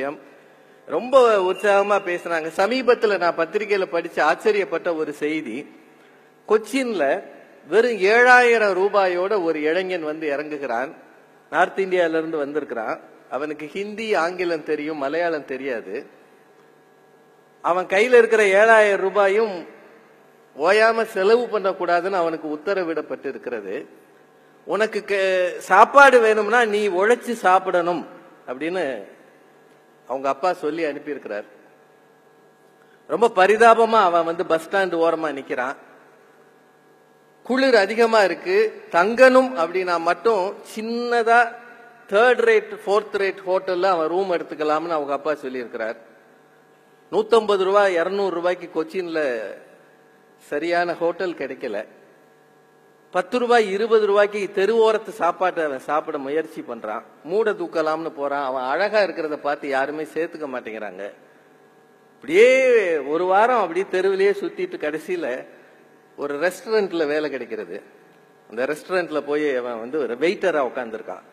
விஷயம் ரொம்ப உற்சாகமா பேசுனாங்க சமீபத்துல நான் பத்திரிகையில படிச்சு ஆச்சரியப்பட்ட ஒரு செய்தி கொச்சின்ல வெறும் ஏழாயிரம் ரூபாயோட ஒரு இளைஞன் வந்து இறங்குகிறான் நார்த் இந்தியால இருந்து வந்திருக்கிறான் அவனுக்கு ஹிந்தி ஆங்கிலம் தெரியும் மலையாளம் தெரியாது அவன் கையில இருக்கிற ஏழாயிரம் ரூபாயும் ஓயாம செலவு பண்ணக்கூடாதுன்னு அவனுக்கு உத்தரவிடப்பட்டு இருக்கிறது உனக்கு க- சாப்பாடு வேணும்னா நீ உழைச்சு சாப்பிடணும் அப்படின்னு அவங்க அப்பா சொல்லி அனுப்பியிருக்கிறார் ரொம்ப பரிதாபமா அவன் வந்து பஸ் ஸ்டாண்ட் ஓரமா நிக்கிறான் குளிர் அதிகமா இருக்கு தங்கணும் அப்படின்னா மட்டும் சின்னதா தேர்ட் ரேட் ஃபோர்த் ரேட் ஹோட்டல்ல அவன் ரூம் எடுத்துக்கலாம்னு அவங்க அப்பா சொல்லியிருக்கிறார் நூத்தம்பது ரூபாய் இருநூறு ரூபாய்க்கு கொச்சின்ல சரியான ஹோட்டல் கிடைக்கல பத்து ரூபாய் இருபது ரூபாய்க்கு தெருவோரத்து சாப்பாட்டை அவன் சாப்பிட முயற்சி பண்றான் மூட தூக்கலாம்னு போறான் அவன் அழகா இருக்கிறத பார்த்து யாருமே சேர்த்துக்க மாட்டேங்கிறாங்க அப்படியே ஒரு வாரம் அப்படியே தெருவிலேயே சுத்திட்டு கடைசியில ஒரு ரெஸ்டாரண்ட்ல வேலை கிடைக்கிறது அந்த ரெஸ்டாரண்ட்ல போய் அவன் வந்து ஒரு வெயிட்டரா உட்காந்துருக்கான்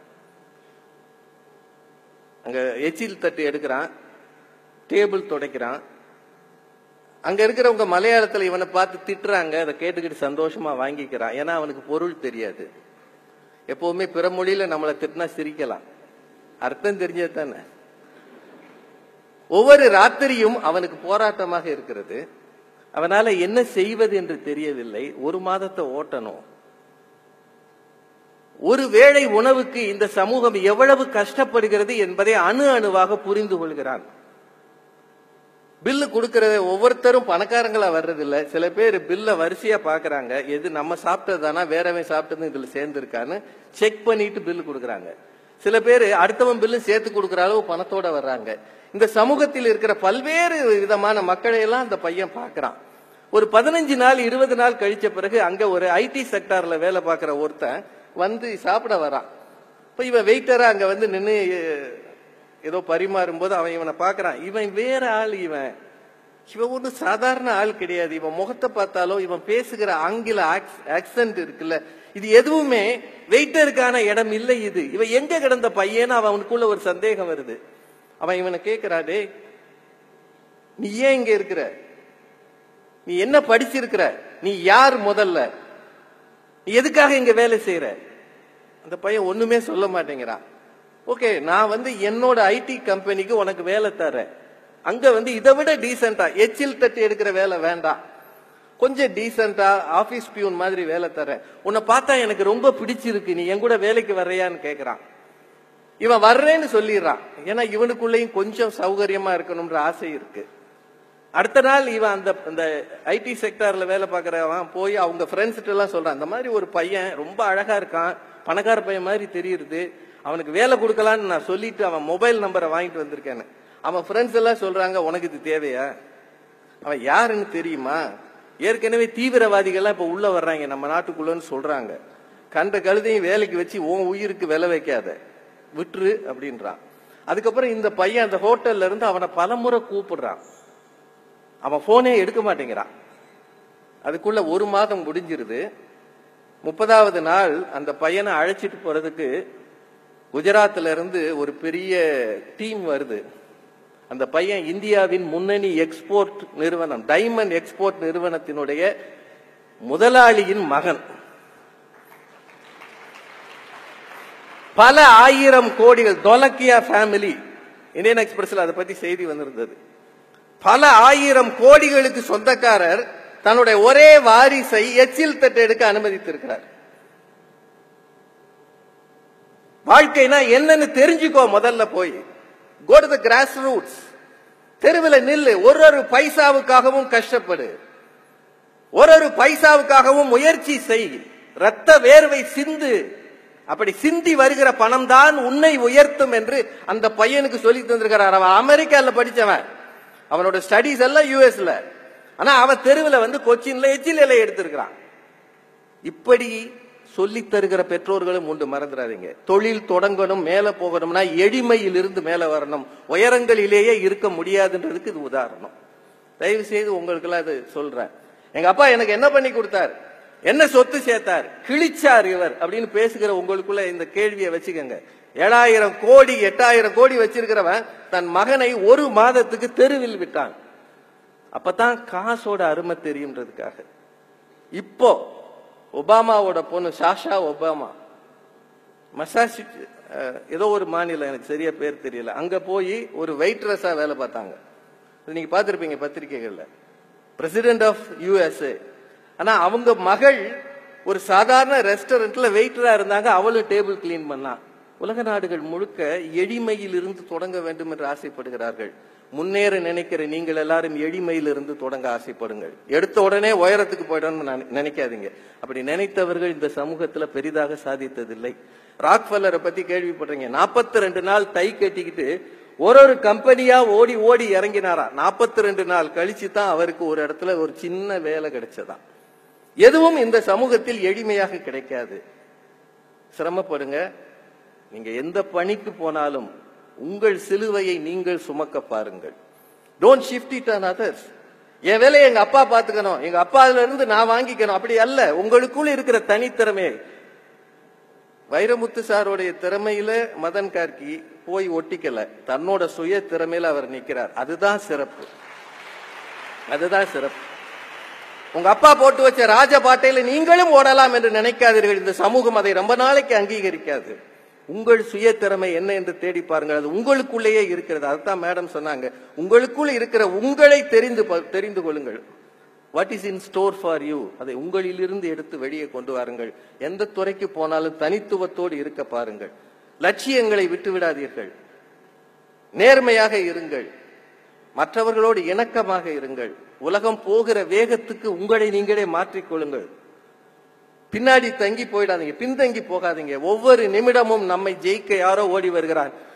அங்க எச்சில் தட்டு எடுக்கிறான் டேபிள் துடைக்கிறான் அங்க இருக்கிறவங்க மலையாளத்துல இவனை பார்த்து திட்டுறாங்க அதை கேட்டுக்கிட்டு சந்தோஷமா வாங்கிக்கிறான் ஏன்னா அவனுக்கு பொருள் தெரியாது எப்பவுமே பிற மொழியில நம்மளை திட்டினா சிரிக்கலாம் அர்த்தம் தெரிஞ்சது தானே ஒவ்வொரு ராத்திரியும் அவனுக்கு போராட்டமாக இருக்கிறது அவனால என்ன செய்வது என்று தெரியவில்லை ஒரு மாதத்தை ஓட்டணும் ஒரு வேளை உணவுக்கு இந்த சமூகம் எவ்வளவு கஷ்டப்படுகிறது என்பதை அணு அணுவாக புரிந்து கொள்கிறான் பில்லு கொடுக்கறத ஒவ்வொருத்தரும் பணக்காரங்களா வர்றதில்ல சில பேர் பில்ல வரிசையா பாக்குறாங்க எது நம்ம சாப்பிட்டதானா வேறவன் சாப்பிட்டது இதுல சேர்ந்திருக்கான்னு செக் பண்ணிட்டு பில்லு கொடுக்கறாங்க சில பேர் அடுத்தவன் பில்லு சேர்த்து கொடுக்கற அளவு பணத்தோட வர்றாங்க இந்த சமூகத்தில் இருக்கிற பல்வேறு விதமான மக்களை எல்லாம் அந்த பையன் பார்க்கறான் ஒரு பதினஞ்சு நாள் இருபது நாள் கழிச்ச பிறகு அங்க ஒரு ஐடி செக்டார்ல வேலை பார்க்கிற ஒருத்தன் வந்து சாப்பிட வரான் இப்ப இவன் வெயிட்டரா அங்க வந்து நின்னு ஏதோ பரிமாறும் போது அவன் இவனை பாக்குறான் இவன் வேற ஆள் இவன் இவன் ஒன்றும் சாதாரண ஆள் கிடையாது இவன் முகத்தை பார்த்தாலோ இவன் பேசுகிற ஆங்கில ஆக்சென்ட் இருக்குல்ல இது எதுவுமே வெயிட்டருக்கான இடம் இல்லை இது இவன் எங்க கிடந்த பையன்னு அவனுக்குள்ள ஒரு சந்தேகம் வருது அவன் இவனை கேட்கிறா டேய் நீ ஏன் இங்க இருக்கிற நீ என்ன படிச்சிருக்கிற நீ யார் முதல்ல நீ எதுக்காக இங்க வேலை செய்யற அந்த பையன் ஒண்ணுமே சொல்ல மாட்டேங்கிறான் ஓகே நான் வந்து என்னோட ஐடி கம்பெனிக்கு உனக்கு வேலை தரேன் அங்க வந்து இதை விட டீசெண்டா எச்சில் தட்டி எடுக்கிற வேலை வேண்டாம் கொஞ்சம் டீசெண்டா ஆபீஸ் பியூன் மாதிரி வேலை தரேன் உன்னை பார்த்தா எனக்கு ரொம்ப பிடிச்சிருக்கு நீ என் கூட வேலைக்கு வர்றியான்னு கேக்குறான் இவன் வர்றேன்னு சொல்லிடுறான் ஏன்னா இவனுக்குள்ளேயும் கொஞ்சம் சௌகரியமா இருக்கணும்ன்ற ஆசை இருக்கு அடுத்த நாள் இவன் அந்த அந்த ஐடி செக்டார்ல வேலை பார்க்கறவன் போய் அவங்க ஃப்ரெண்ட்ஸ் எல்லாம் சொல்றான் இந்த மாதிரி ஒரு பையன் ரொம்ப அழகா இருக்கான் பணக்கார பையன் மாதிரி தெரியுது அவனுக்கு வேலை கொடுக்கலான்னு நான் சொல்லிட்டு அவன் மொபைல் நம்பரை வாங்கிட்டு வந்திருக்கேன்னு அவன் ஃப்ரெண்ட்ஸ் எல்லாம் சொல்றாங்க உனக்கு இது தேவையா அவன் யாருன்னு தெரியுமா ஏற்கனவே தீவிரவாதிகள்லாம் இப்ப உள்ள வர்றாங்க நம்ம நாட்டுக்குள்ளன்னு சொல்றாங்க கண்ட கழுதையும் வேலைக்கு வச்சு உன் உயிருக்கு விலை வைக்காத விட்டுரு அப்படின்றான் அதுக்கப்புறம் இந்த பையன் அந்த ஹோட்டல்ல இருந்து அவனை பலமுறை கூப்பிடுறான் அவன் போனே எடுக்க மாட்டேங்கிறான் அதுக்குள்ள ஒரு மாதம் முடிஞ்சிருது முப்பதாவது நாள் அந்த பையனை அழைச்சிட்டு போறதுக்கு குஜராத்ல இருந்து ஒரு பெரிய டீம் வருது அந்த பையன் இந்தியாவின் முன்னணி எக்ஸ்போர்ட் நிறுவனம் டைமண்ட் எக்ஸ்போர்ட் நிறுவனத்தினுடைய முதலாளியின் மகன் பல ஆயிரம் கோடிகள் தொலக்கியா ஃபேமிலி இந்தியன் எக்ஸ்பிரஸ்ல அதை பத்தி செய்தி வந்திருந்தது பல ஆயிரம் கோடிகளுக்கு சொந்தக்காரர் தன்னுடைய ஒரே வாரிசை எச்சில் தட்டு எடுக்க அனுமதித்திருக்கிறார் வாழ்க்கைனா என்னன்னு தெரிஞ்சுக்கோ முதல்ல போய் go to the grass roots தெருவில் நில்லு ஒரு ஒரு பைசாவுக்காகவும் கஷ்டப்படு ஒரு ஒரு பைசாவுக்காகவும் முயற்சி செய் ரத்த வேர்வை சிந்து அப்படி சிந்தி வருகிற பணம் தான் உன்னை உயர்த்தும் என்று அந்த பையனுக்கு சொல்லி தந்திருக்கிறார் அவன் அமெரிக்கால படிச்சவன் அவனோட ஸ்டடிஸ் எல்லாம் யூஎஸ்ல ஆனா அவன் தெருவில் வந்து கொச்சின்ல எச்சில் இலை எடுத்திருக்கிறான் இப்படி சொல்லி தருகிற பெற்றோர்களும் உண்டு மறந்துடாதீங்க தொழில் தொடங்கணும் மேல போகணும்னா எளிமையில் இருந்து மேல வரணும் உயரங்களிலேயே இருக்க முடியாதுன்றதுக்கு இது உதாரணம் தயவு செய்து உங்களுக்கு எல்லாம் இது சொல்றேன் எங்க அப்பா எனக்கு என்ன பண்ணி கொடுத்தார் என்ன சொத்து சேர்த்தார் கிழிச்சார் இவர் அப்படின்னு பேசுகிற உங்களுக்குள்ள இந்த கேள்வியை வச்சுக்கோங்க ஏழாயிரம் கோடி எட்டாயிரம் கோடி வச்சிருக்கிறவன் தன் மகனை ஒரு மாதத்துக்கு தெருவில் விட்டான் அப்பதான் காசோட அருமை தெரியுன்றதுக்காக இப்போ ஒபாமாவோட பொண்ணு சாஷா ஒபாமா மசாசி ஏதோ ஒரு மாநிலம் எனக்கு சரியா பேர் தெரியல அங்க போய் ஒரு வெயிட்ரஸா வேலை பார்த்தாங்க இது நீங்க பார்த்திருப்பீங்க பத்திரிகைகள்ல பிரசிடென்ட் ஆஃப் யூஎஸ்ஏ ஆனா அவங்க மகள் ஒரு சாதாரண ரெஸ்டாரண்ட்ல வெயிட்டரா இருந்தாங்க அவளும் டேபிள் கிளீன் பண்ணா உலக நாடுகள் முழுக்க எளிமையில் இருந்து தொடங்க வேண்டும் என்று ஆசைப்படுகிறார்கள் முன்னேற நினைக்கிற நீங்கள் எல்லாரும் எளிமையிலிருந்து தொடங்க ஆசைப்படுங்கள் எடுத்த உடனே உயரத்துக்கு போயிடணும்னு நினைக்காதீங்க அப்படி நினைத்தவர்கள் இந்த சமூகத்துல பெரிதாக சாதித்ததில்லை ராக்ஃபல்லரை பத்தி கேள்விப்படுறீங்க நாற்பத்தி ரெண்டு நாள் தை கட்டிக்கிட்டு ஒரு ஒரு கம்பெனியா ஓடி ஓடி இறங்கினாரா நாற்பத்தி ரெண்டு நாள் கழிச்சு தான் அவருக்கு ஒரு இடத்துல ஒரு சின்ன வேலை கிடைச்சதா எதுவும் இந்த சமூகத்தில் எளிமையாக கிடைக்காது சிரமப்படுங்க நீங்க எந்த பணிக்கு போனாலும் உங்கள் சிலுவையை நீங்கள் சுமக்க பாருங்கள் don't shift it on others என் வேலையை எங்க அப்பா பாத்துக்கணும் எங்க அப்பால இருந்து நான் வாங்கிக்கணும் அப்படி அல்ல உங்களுக்குள்ள இருக்கிற தனித்திறமை வைரமுத்து சாருடைய திறமையில மதன் கார்கி போய் ஒட்டிக்கல தன்னோட சுய திறமையில அவர் நிக்கிறார் அதுதான் சிறப்பு அதுதான் சிறப்பு உங்க அப்பா போட்டு வச்ச ராஜ பாட்டையில நீங்களும் ஓடலாம் என்று நினைக்காதீர்கள் இந்த சமூகம் அதை ரொம்ப நாளைக்கு அங்கீகரிக்காது உங்கள் சுய திறமை என்ன என்று தேடி பாருங்கள் அது உங்களுக்குள்ளேயே இருக்கிறது அதுதான் மேடம் சொன்னாங்க உங்களுக்குள்ள இருக்கிற உங்களை தெரிந்து தெரிந்து கொள்ளுங்கள் what is in store for you அதை உங்களிலிருந்து எடுத்து வெளியே கொண்டு வாருங்கள் எந்த துறைக்கு போனாலும் தனித்துவத்தோடு இருக்க பாருங்கள் லட்சியங்களை விட்டு விடாதீர்கள் நேர்மையாக இருங்கள் மற்றவர்களோடு இணக்கமாக இருங்கள் உலகம் போகிற வேகத்துக்கு உங்களை நீங்களே மாற்றிக்கொள்ளுங்கள் பின்னாடி தங்கி போயிடாதீங்க பின்தங்கி போகாதீங்க ஒவ்வொரு நிமிடமும் நம்மை ஜெயிக்க யாரோ ஓடி வருகிறான்